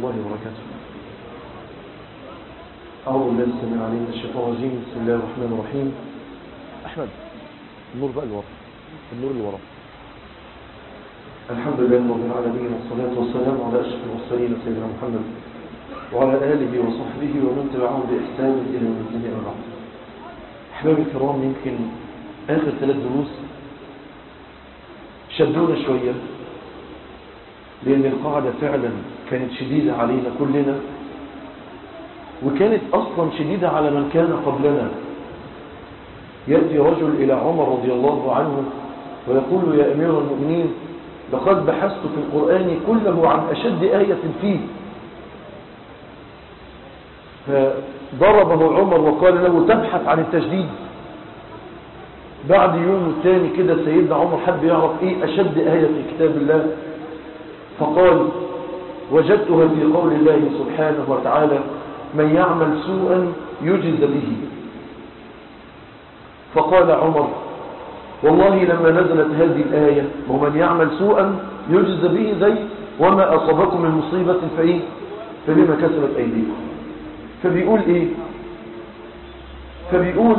الله وبركاته أعوذ بالله السميع العليم من الشيطان الرجيم بسم الله الرحمن الرحيم أحمد النور بقى اللي ورا النور اللي ورا الحمد لله رب العالمين والصلاة والسلام على أشرف المرسلين سيدنا محمد وعلى آله وصحبه ومن تبعهم بإحسان إلى يوم الدين أما بعد أحبابي الكرام يمكن آخر ثلاث دروس شدونا شوية لأن القاعدة فعلا كانت شديدة علينا كلنا وكانت أصلا شديدة على من كان قبلنا يأتي رجل إلى عمر رضي الله عنه ويقول يا أمير المؤمنين لقد بحثت في القرآن كله عن أشد آية فيه فضربه عمر وقال له تبحث عن التجديد بعد يوم الثاني كده سيدنا عمر حب يعرف ايه أشد آية في كتاب الله فقال وجدتها في قول الله سبحانه وتعالى من يعمل سوءا يجز به فقال عمر والله لما نزلت هذه الآية ومن يعمل سوءا يجز به زي وما أصابكم من مصيبة فإيه فبما كسبت أيديكم فبيقول إيه فبيقول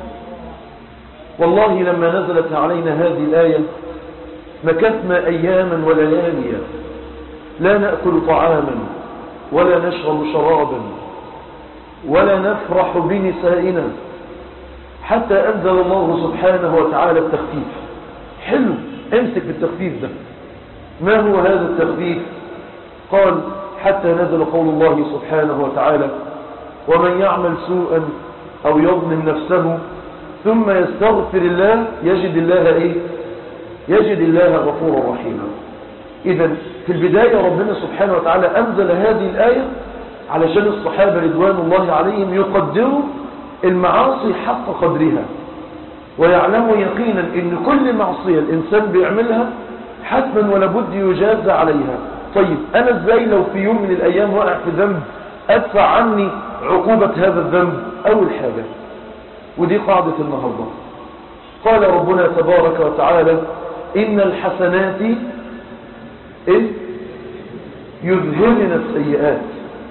والله لما نزلت علينا هذه الآية مكثنا أياما ولياليا لا نأكل طعاما ولا نشرب شرابا ولا نفرح بنسائنا حتى أنزل الله سبحانه وتعالى التخفيف حلو امسك بالتخفيف ده ما هو هذا التخفيف قال حتى نزل قول الله سبحانه وتعالى ومن يعمل سوءا أو يظلم نفسه ثم يستغفر الله يجد الله إيه يجد الله غفورا رحيما إذا في البداية ربنا سبحانه وتعالى أنزل هذه الآية علشان الصحابة رضوان الله عليهم يقدروا المعاصي حق قدرها ويعلموا يقينا ان كل معصية الانسان بيعملها حتما ولا بد يجازى عليها طيب انا ازاي لو في يوم من الايام وقع في ذنب ادفع عني عقوبة هذا الذنب اول حاجة ودي قاعدة النهاردة قال ربنا تبارك وتعالى ان الحسنات إيه؟ يذهبن السيئات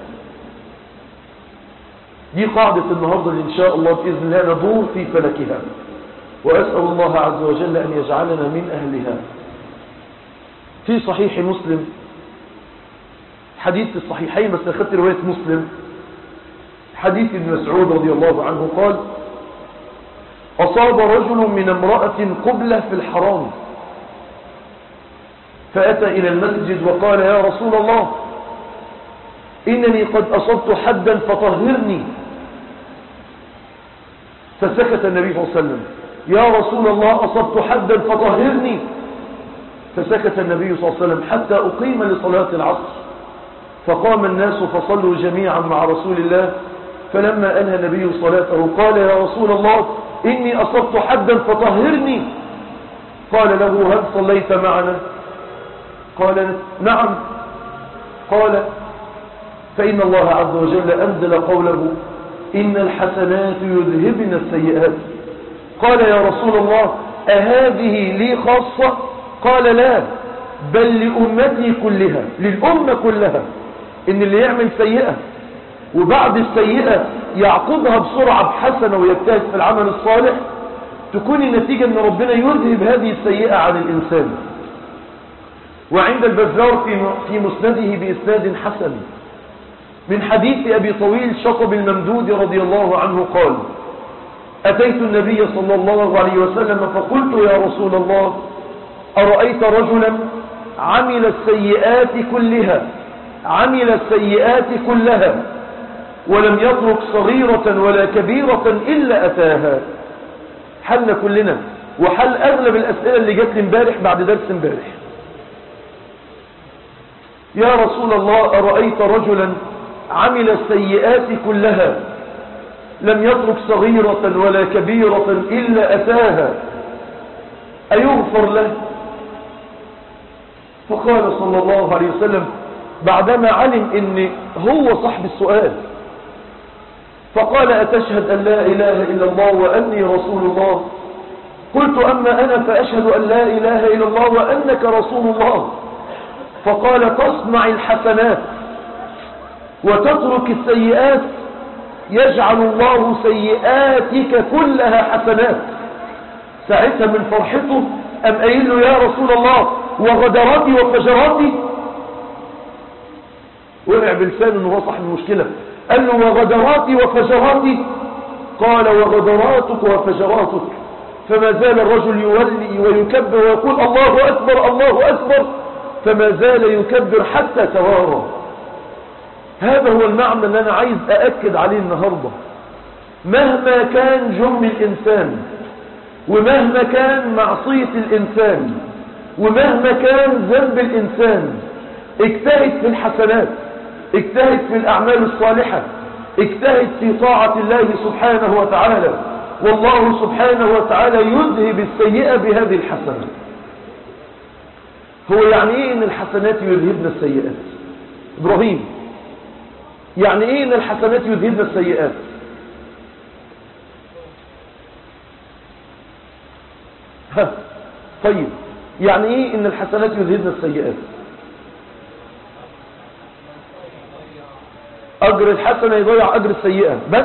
دي قاعدة النهاردة إن شاء الله بإذن الله ندور في فلكها وأسأل الله عز وجل أن يجعلنا من أهلها في صحيح مسلم حديث الصحيحين بس أخذت رواية مسلم حديث ابن مسعود رضي الله عنه قال أصاب رجل من امرأة قبلة في الحرام فأتى إلى المسجد وقال يا رسول الله إنني قد أصبت حدا فطهرني فسكت النبي صلى الله عليه وسلم يا رسول الله أصبت حدا فطهرني فسكت النبي صلى الله عليه وسلم حتى أقيم لصلاة العصر فقام الناس فصلوا جميعا مع رسول الله فلما أنهى النبي صلاته قال يا رسول الله إني أصبت حدا فطهرني قال له هل صليت معنا قال نعم قال فإن الله عز وجل أنزل قوله إن الحسنات يذهبن السيئات قال يا رسول الله أهذه لي خاصة قال لا بل لأمتي كلها للأمة كلها إن اللي يعمل سيئة وبعد السيئة يعقبها بسرعة بحسنة ويجتهد في العمل الصالح تكون النتيجة أن ربنا يذهب هذه السيئة عن الإنسان وعند البزار في مسنده بإسناد حسن من حديث أبي طويل شطب الممدود رضي الله عنه قال أتيت النبي صلى الله عليه وسلم فقلت يا رسول الله أرأيت رجلا عمل السيئات كلها عمل السيئات كلها ولم يترك صغيرة ولا كبيرة إلا أتاها حل كلنا وحل أغلب الأسئلة اللي جت لي امبارح بعد درس امبارح يا رسول الله أرأيت رجلا عمل السيئات كلها لم يترك صغيرة ولا كبيرة إلا أتاها أيغفر له فقال صلى الله عليه وسلم بعدما علم ان هو صاحب السؤال فقال أتشهد أن لا إله إلا الله وأني رسول الله قلت أما أنا فأشهد أن لا إله إلا الله وأنك رسول الله فقال تصنع الحسنات وتترك السيئات يجعل الله سيئاتك كلها حسنات ساعتها من فرحته أم قايل له يا رسول الله وغدراتي وفجراتي وقع بلسانه انه هو صاحب المشكلة قال له وغدراتي وفجراتي قال وغدراتك وفجراتك فما زال الرجل يولي ويكبر ويقول الله أكبر الله أكبر فما زال يكبر حتى توارى هذا هو المعنى اللي أنا عايز أأكد عليه النهاردة مهما كان جرم الإنسان ومهما كان معصية الإنسان ومهما كان ذنب الإنسان اجتهد في الحسنات اجتهد في الأعمال الصالحة اجتهد في طاعة الله سبحانه وتعالى والله سبحانه وتعالى يذهب السيئة بهذه الحسنة هو يعني ايه ان الحسنات يذهبن السيئات ابراهيم يعني ايه ان الحسنات يذهبن السيئات ها طيب يعني ايه ان الحسنات يذهبن السيئات اجر الحسنة يضيع اجر السيئة بس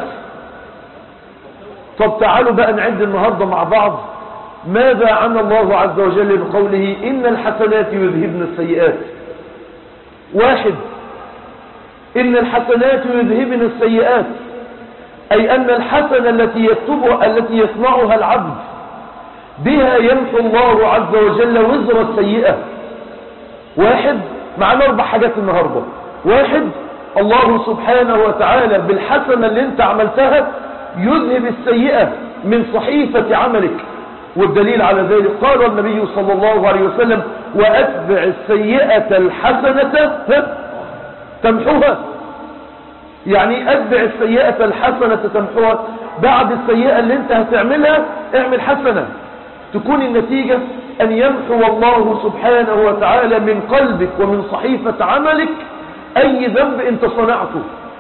طب تعالوا بقى نعد النهاردة مع بعض ماذا عن الله عز وجل بقوله إن الحسنات يذهبن السيئات واحد إن الحسنات يذهبن السيئات أي أن الحسنة التي يكتبها التي يصنعها العبد بها يمحو الله عز وجل وزر السيئة واحد معنا أربع حاجات النهاردة واحد الله سبحانه وتعالى بالحسنة اللي انت عملتها يذهب السيئة من صحيفة عملك والدليل على ذلك قال النبي صلى الله عليه وسلم وأتبع السيئة الحسنة تمحوها يعني أتبع السيئة الحسنة تمحوها بعد السيئة اللي انت هتعملها اعمل حسنة تكون النتيجة أن يمحو الله سبحانه وتعالى من قلبك ومن صحيفة عملك أي ذنب انت صنعته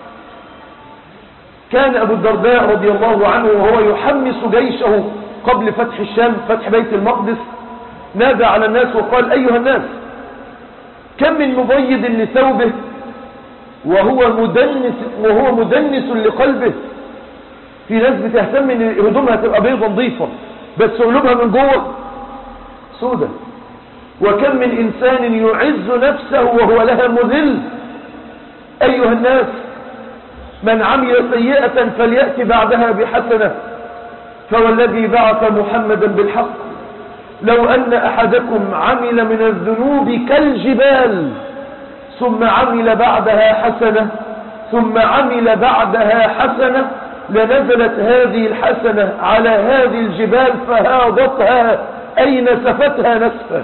كان أبو الدرداء رضي الله عنه وهو يحمس جيشه قبل فتح الشام فتح بيت المقدس نادى على الناس وقال أيها الناس كم من مبيض لثوبه وهو مدنس, وهو مدنس لقلبه في ناس بتهتم ان هدومها تبقى بيضة نظيفة بس قلوبها من جوه سودة وكم من إنسان يعز نفسه وهو لها مذل أيها الناس من عمل سيئة فليأتي بعدها بحسنة فوالذي بعث محمدا بالحق لو أن أحدكم عمل من الذنوب كالجبال ثم عمل بعدها حسنة ثم عمل بعدها حسنة لنزلت هذه الحسنة على هذه الجبال فهاضتها أي نسفتها نسفا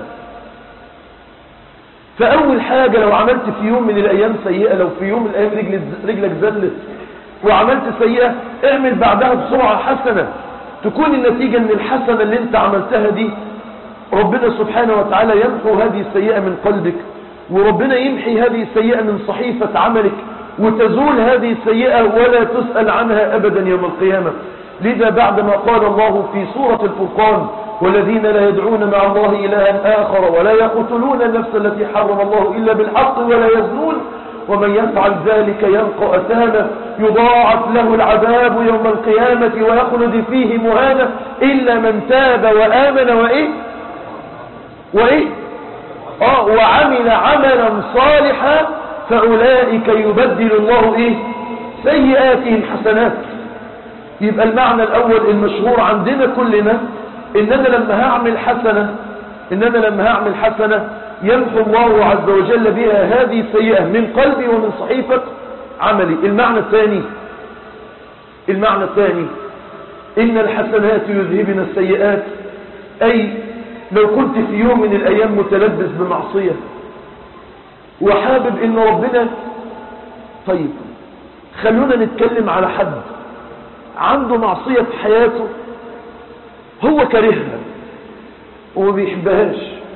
فأول حاجة لو عملت في يوم من الأيام سيئة لو في يوم من الأيام رجلك, رجلك زلت وعملت سيئة اعمل بعدها بسرعة حسنة تكون النتيجة ان الحسنة اللي انت عملتها دي ربنا سبحانه وتعالى يمحو هذه السيئة من قلبك وربنا يمحي هذه السيئة من صحيفة عملك وتزول هذه السيئة ولا تسأل عنها أبدا يوم القيامة لذا بعدما قال الله في سورة الفرقان والذين لا يدعون مع الله إلها آخر ولا يقتلون النفس التي حرم الله إلا بالحق ولا يزنون ومن يفعل ذلك يلقى أثاما يضاعف له العذاب يوم القيامة ويخلد فيه مهانا إلا من تاب وآمن وإيه وإيه آه وعمل عملا صالحا فأولئك يبدل الله إيه سيئاتهم حسنات يبقى المعنى الأول المشهور عندنا كلنا إن أنا لما هعمل حسنة إن أنا لما هعمل حسنة يمحو الله عز وجل بها هذه السيئة من قلبي ومن صحيفة عملي المعنى الثاني المعنى الثاني إن الحسنات يذهبن السيئات أي لو كنت في يوم من الأيام متلبس بمعصية وحابب إن ربنا طيب خلونا نتكلم على حد عنده معصية في حياته هو كرهها وما بيحبهاش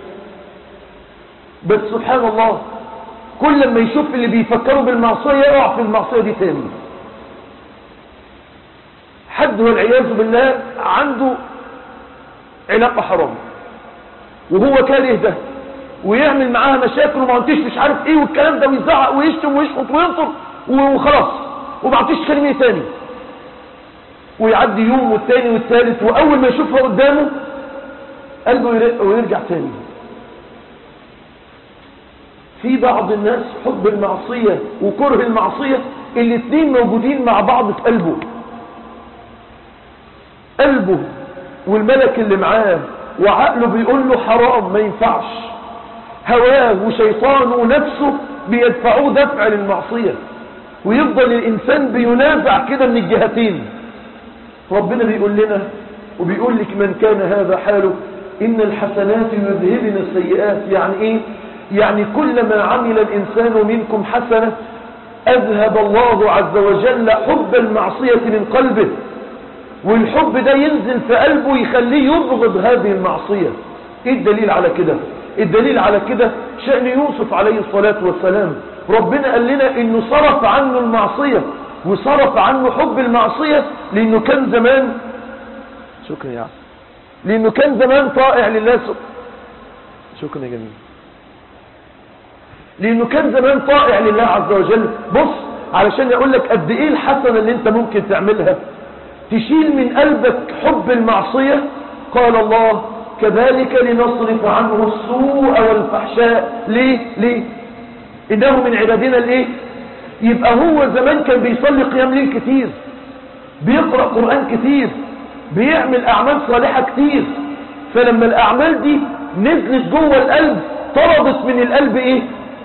بس سبحان الله كل ما يشوف اللي بيفكروا بالمعصية يقع في المعصية دي تاني حد والعياذ بالله عنده علاقة حرام وهو كاره ده ويعمل معاها مشاكل وما انتش مش عارف ايه والكلام ده ويزعق ويشتم ويشخط وينصر وخلاص وما عطيش كلمة تاني ويعدي يوم والتاني والتالت وأول ما يشوفها قدامه قلبه يرق ويرجع تاني في بعض الناس حب المعصية وكره المعصية الاتنين موجودين مع بعض في قلبه قلبه والملك اللي معاه وعقله بيقول له حرام ما ينفعش هواه وشيطانه ونفسه بيدفعوه دفع للمعصية ويفضل الإنسان بينازع كده من الجهتين ربنا بيقول لنا وبيقول لك من كان هذا حاله إن الحسنات يذهبن السيئات يعني إيه يعني كلما عمل الإنسان منكم حسنة أذهب الله عز وجل حب المعصية من قلبه والحب ده ينزل في قلبه يخليه يبغض هذه المعصية ايه الدليل على كده الدليل على كده شأن يوسف عليه الصلاة والسلام ربنا قال لنا انه صرف عنه المعصية وصرف عنه حب المعصية لانه كان زمان شكرا يا عم لانه كان زمان طائع لله شكرا يا جميل لانه كان زمان طائع لله عز وجل بص علشان يقول لك قد ايه الحسنة اللي انت ممكن تعملها تشيل من قلبك حب المعصية قال الله كذلك لنصرف عنه السوء والفحشاء ليه ليه انه من عبادنا الايه يبقى هو زمان كان بيصلي قيام ليل كتير بيقرأ قرآن كتير بيعمل اعمال صالحة كتير فلما الاعمال دي نزلت جوه القلب طردت من القلب ايه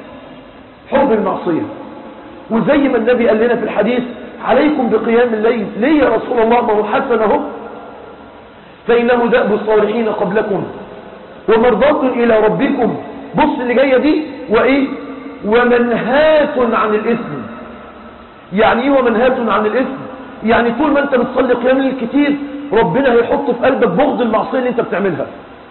حب المعصية وزي ما النبي قال لنا في الحديث عليكم بقيام الليل ليه يا رسول الله ما هو حسن اهو فإنه دأب الصالحين قبلكم ومرضاة إلى ربكم بص اللي جاية دي وإيه ومنهات عن الإثم يعني إيه ومنهات عن الإثم يعني طول ما أنت بتصلي قيام الليل كتير ربنا هيحط في قلبك بغض المعصية اللي أنت بتعملها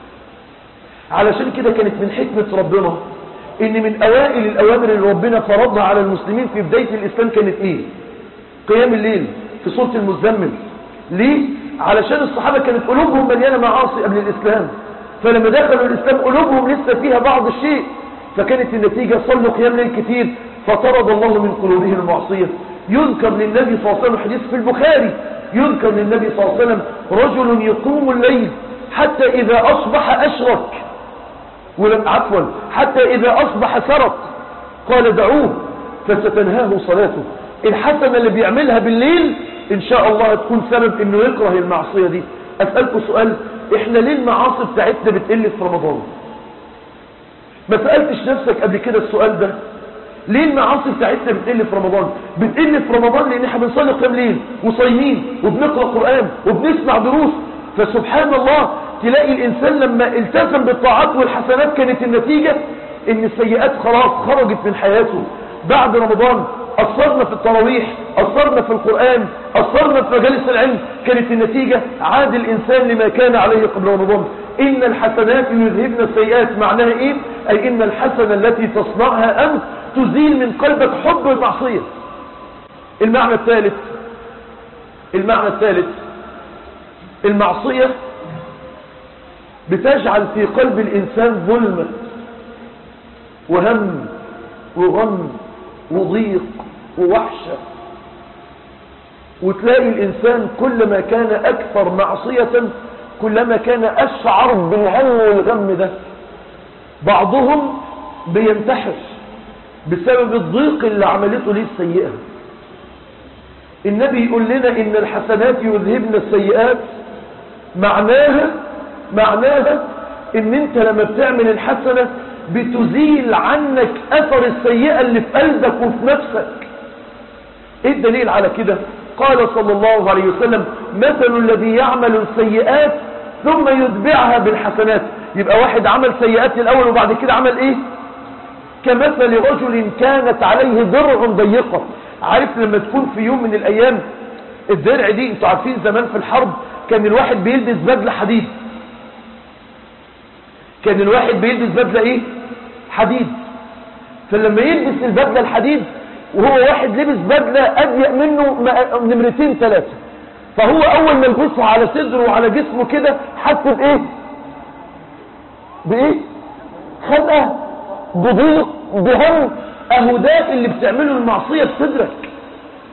علشان كده كانت من حكمة ربنا ان من اوائل الاوامر اللي ربنا فرضها على المسلمين في بداية الاسلام كانت ايه قيام الليل في سورة المزمل ليه علشان الصحابة كانت قلوبهم مليانة معاصي قبل الاسلام فلما دخلوا الاسلام قلوبهم لسه فيها بعض الشيء فكانت النتيجة صلوا قيام ليل كتير فطرد الله من قلوبهم المعصية يذكر للنبي صلى الله عليه وسلم حديث في البخاري يذكر للنبي صلى الله عليه وسلم رجل يقوم الليل حتى إذا أصبح أشرك ولم عفوا حتى إذا أصبح سرق قال دعوه فستنهاه صلاته الحسنة اللي بيعملها بالليل إن شاء الله هتكون سبب إنه يكره المعصية دي أسألكم سؤال إحنا ليه المعاصي بتاعتنا بتقل في رمضان ما سألتش نفسك قبل كده السؤال ده ليه المعاصي بتاعتنا بتقل في رمضان بتقل في رمضان لان احنا بنصلي قيام ليل وصايمين وبنقرا قران وبنسمع دروس فسبحان الله تلاقي الانسان لما التزم بالطاعات والحسنات كانت النتيجه ان السيئات خلاص خرجت من حياته بعد رمضان أثرنا في التراويح أثرنا في القرآن أثرنا في مجالس العلم كانت النتيجة عاد الإنسان لما كان عليه قبل رمضان إن الحسنات يذهبن السيئات معناها إيه أي إن الحسنة التي تصنعها أنت تزيل من قلبك حب المعصية المعنى الثالث المعنى الثالث المعصية بتجعل في قلب الإنسان ظلمة وهم وغم وضيق ووحشة وتلاقي الإنسان كلما كان أكثر معصية كلما كان أشعر بالهم والغم ده بعضهم بينتحر بسبب الضيق اللي عملته ليه السيئة النبي يقول لنا إن الحسنات يذهبن السيئات معناها معناها ان انت لما بتعمل الحسنة بتزيل عنك اثر السيئة اللي في قلبك وفي نفسك ايه الدليل على كده قال صلى الله عليه وسلم مثل الذي يعمل السيئات ثم يتبعها بالحسنات يبقى واحد عمل سيئات الاول وبعد كده عمل ايه كمثل رجل كانت عليه درع ضيقة عارف لما تكون في يوم من الايام الدرع دي انتوا عارفين زمان في الحرب كان الواحد بيلبس بدلة حديد كان الواحد بيلبس بدلة ايه حديد فلما يلبس البدلة الحديد وهو واحد لبس بدلة اضيق منه نمرتين ثلاثة فهو اول ما يلبسها على صدره وعلى جسمه كده حس بايه بايه خنقه بضيق بهم اهو ده اللي بتعمله المعصية بصدرك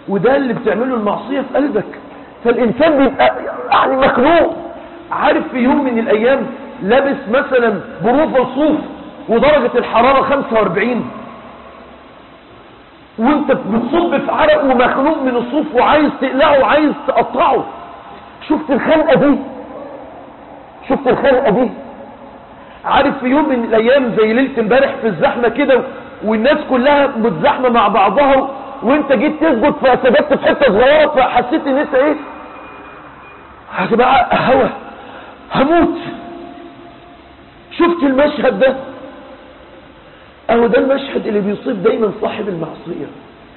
وده اللي بتعمله المعصية في قلبك فالإنسان بيبقى يعني مخنوق عارف في يوم من الأيام لابس مثلا بروفة صوف ودرجة الحرارة 45 وانت بتصب في عرق ومخنوق من الصوف وعايز تقلعه وعايز تقطعه شفت الخنقة دي شفت الخنقة دي عارف في يوم من الايام زي ليلة امبارح في الزحمة كده والناس كلها متزحمة مع بعضها وانت جيت تسجد فسجدت في حتة صغيرة فحسيت ان انت ايه هتبقى هوا هموت شفت المشهد ده اهو ده المشهد اللي بيصيب دايما صاحب المعصية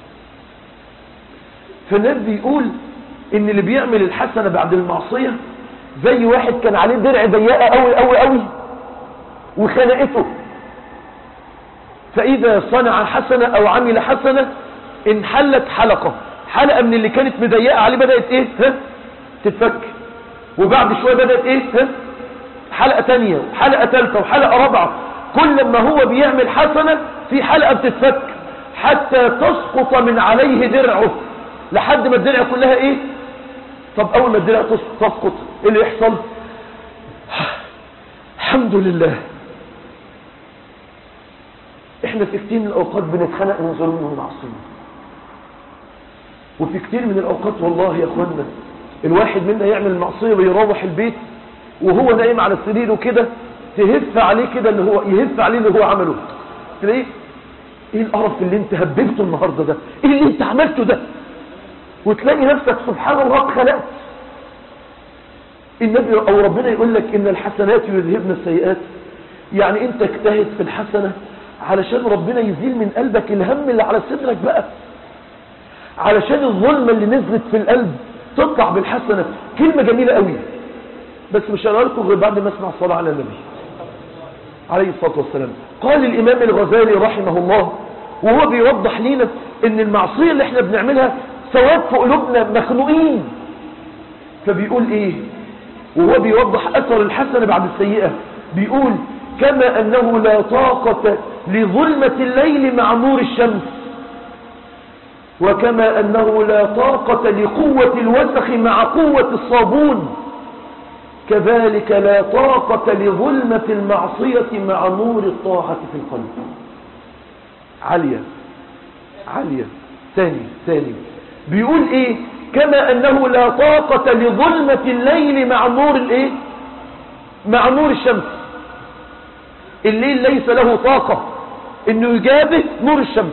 فالنبي بيقول ان اللي بيعمل الحسنة بعد المعصية زي واحد كان عليه درع ضيقة قوي قوي قوي وخنقته فاذا صنع حسنة او عمل حسنة انحلت حلقة حلقة من اللي كانت مضيقة عليه بدأت ايه ها تتفك وبعد شوية بدأت ايه ها حلقة تانية وحلقة تالتة وحلقة رابعة كل ما هو بيعمل حسنة في حلقة بتتفك حتى تسقط من عليه درعه لحد ما الدرع كلها ايه طب اول ما الدرع تسقط ايه اللي يحصل الحمد لله احنا في كتير من الاوقات بنتخنق من ظلم والمعصية وفي كتير من الاوقات والله يا اخوانا الواحد منا يعمل معصية ويروح البيت وهو نايم على سريره كده تهف عليه كده اللي هو يهف عليه اللي هو عمله تلاقيه ايه القرف اللي انت هببته النهارده ده ايه اللي انت عملته ده وتلاقي نفسك سبحان الله اتخلقت النبي او ربنا يقول لك ان الحسنات يذهبن السيئات يعني انت اجتهد في الحسنة علشان ربنا يزيل من قلبك الهم اللي على صدرك بقى علشان الظلمة اللي نزلت في القلب تطلع بالحسنة كلمة جميلة قوي بس مش هقول لكم غير بعد ما اسمع الصلاة على النبي عليه الصلاة والسلام قال الإمام الغزالي رحمه الله وهو بيوضح لنا ان المعصية اللي احنا بنعملها سواد في قلوبنا مخنوقين فبيقول ايه وهو بيوضح اثر الحسنة بعد السيئة بيقول كما انه لا طاقة لظلمة الليل مع نور الشمس وكما انه لا طاقة لقوة الوسخ مع قوة الصابون كذلك لا طاقة لظلمة المعصية مع نور الطاعة في القلب عالية عالية ثاني ثاني بيقول ايه كما انه لا طاقة لظلمة الليل مع نور الايه مع نور الشمس الليل ليس له طاقة انه يجابه نور الشمس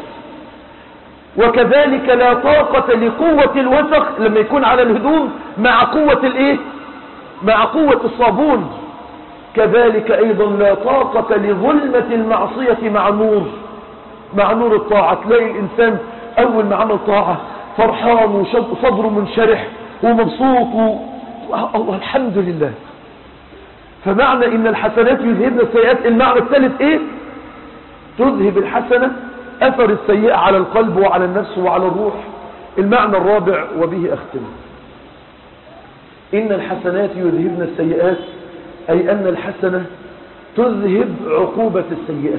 وكذلك لا طاقة لقوة الوسخ لما يكون على الهدوم مع قوة الايه مع قوة الصابون كذلك ايضا لا طاقة لظلمة المعصية مع نور مع نور الطاعة تلاقي الانسان اول ما عمل طاعة فرحان وصدره منشرح ومبسوط و... الله الحمد لله فمعنى ان الحسنات يذهبن السيئات المعنى الثالث ايه تذهب الحسنة اثر السيئة على القلب وعلى النفس وعلى الروح المعنى الرابع وبه اختم ان الحسنات يذهبن السيئات اي ان الحسنة تذهب عقوبة السيئة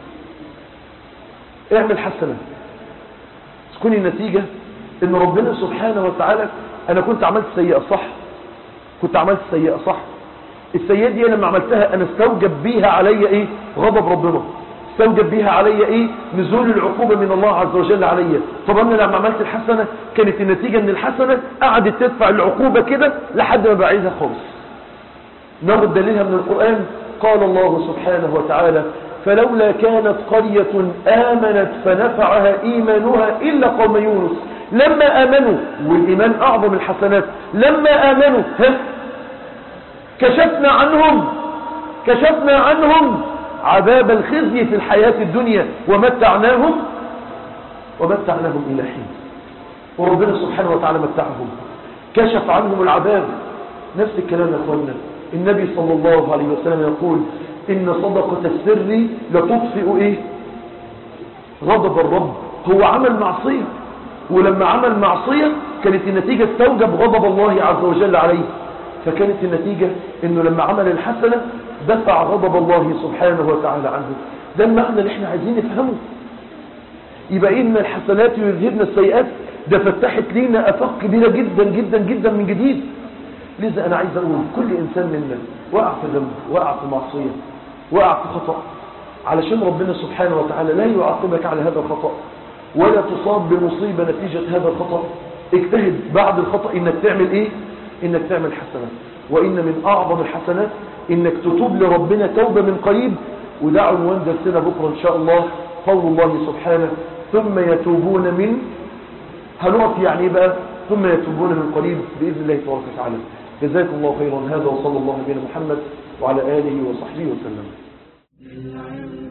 اعمل حسنة تكون النتيجة ان ربنا سبحانه وتعالى انا كنت عملت سيئة صح كنت عملت سيئة صح السيئة دي لما عملتها انا استوجب بيها علي ايه غضب ربنا استوجب بيها علي ايه نزول العقوبة من الله عز وجل علي طب انا لما عملت الحسنة كانت النتيجة ان الحسنة قعدت تدفع العقوبة كده لحد ما بعيدها خالص ناخد دليلها من القرآن قال الله سبحانه وتعالى فلولا كانت قرية آمنت فنفعها إيمانها إلا قوم يونس لما آمنوا والإيمان أعظم الحسنات لما آمنوا ها كشفنا عنهم كشفنا عنهم عذاب الخزي في الحياة الدنيا ومتعناهم ومتعناهم إلى حين وربنا سبحانه وتعالى متعهم كشف عنهم العذاب نفس الكلام يا أخوانا النبي صلى الله عليه وسلم يقول إن صدقة السر لتطفئ إيه غضب الرب هو عمل معصية ولما عمل معصية كانت النتيجة استوجب غضب الله عز وجل عليه فكانت النتيجة انه لما عمل الحسنة دفع غضب الله سبحانه وتعالى عنه ده المعنى اللي احنا عايزين نفهمه يبقى ان الحسنات يذهبن السيئات ده فتحت لينا افاق كبيرة جدا جدا جدا من جديد لذا انا عايز اقول كل انسان منا وقع في ذنب وقع في معصية وقع في خطأ علشان ربنا سبحانه وتعالى لا يعاقبك على هذا الخطأ ولا تصاب بمصيبة نتيجة هذا الخطأ اجتهد بعد الخطأ انك تعمل ايه انك تعمل حسنات وان من اعظم الحسنات انك تتوب لربنا توبة من قريب وده عنوان درسنا بكرة ان شاء الله قول الله سبحانه ثم يتوبون من هنقف يعني ايه بقى ثم يتوبون من قريب بإذن الله تبارك وتعالى جزاكم الله خيرا هذا وصلى الله على محمد وعلى آله وصحبه وسلم